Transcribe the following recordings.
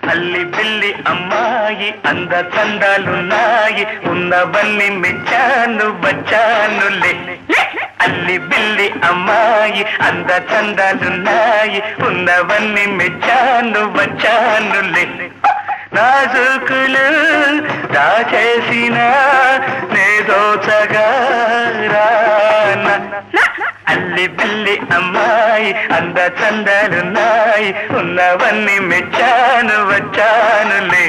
అల్లి పిల్లి అమ్మాయి అంద చందాలున్నాయి ఉన్నవన్నీ మెచ్చాను వచ్చానులే అల్లి బిల్లి అమ్మాయి అంద చందాలున్నాయి ఉన్నవన్నీ మెచ్చాను వచ్చానులే నాజుకులు దాచేసిన నేదోచగా రానా అల్లి బిల్లి అమ్మాయి అంద చందాలున్నాయి ఉన్నవన్నీ మెచ్చాను వచ్చానులే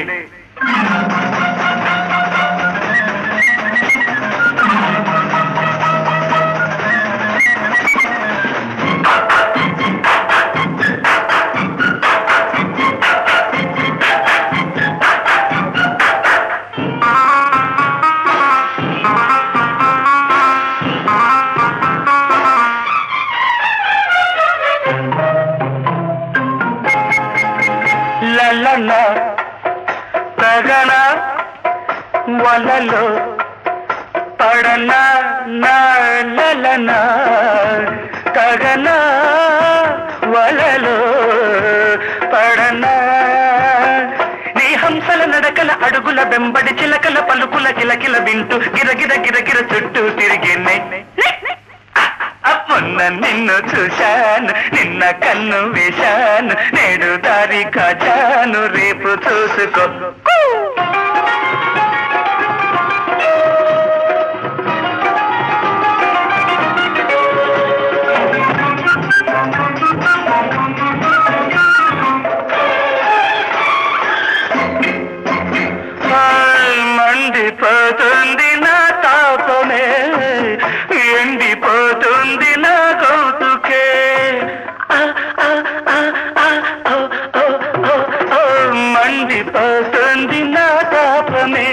లలన తగన వలలో పడన లలన తగన వలలో పడన నీ హంసల నడకల అడుగుల వెంబడి చిలకల పలుకుల కిలకిల వింటూ గిరగిర గిరగిర చుట్టూ తిరిగినే మొన్న నిన్ను చూశాను నిన్న కన్ను వేశాను నేడు దారి కాచాను రేపు చూసుకో హాయ్, మండిపోతుంది నా తాపమే ఎండిపోతుంది నా గౌతుకే ఆ, ఆ, ఆ, ఆ, ఓ, ఓ, ఓ, ఓ, మండిపోతుంది నా తాపమే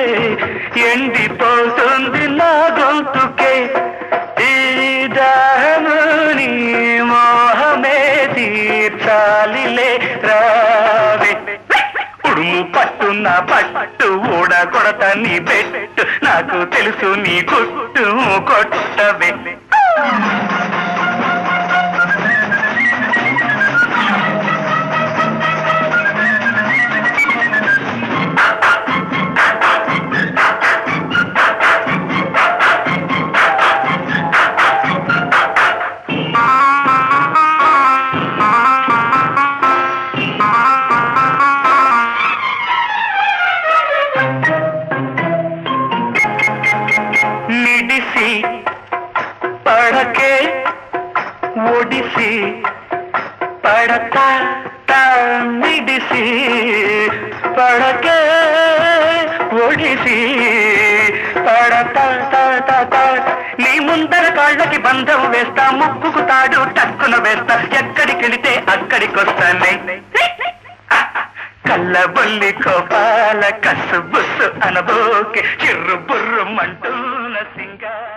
ఎండిపోతుంది నా గొంతుకే ఈ దాహముని మోహమే తీర్చాలిలే రావే ఉడుము పట్టున్న పట్టు ఊడ కొడత నీ పెట్టు నాకు తెలుసు నీ గుట్టు కొట్టవే నిడిసి పడకే ఒడిసి పడతా తా నిడిసి పడకే ఒడిసి పడతా తా తా తా నీ ముందర కాళ్ళకి బంధం వేస్తా ముక్కుకు తాడు టక్కున వేస్తా ఎక్కడికెళితే అక్కడికొస్తానే కళ్ళబొల్లి కోపాల కసు బుస్సు అనబోకే చిర్రు బుర్రు మంటూన సింగార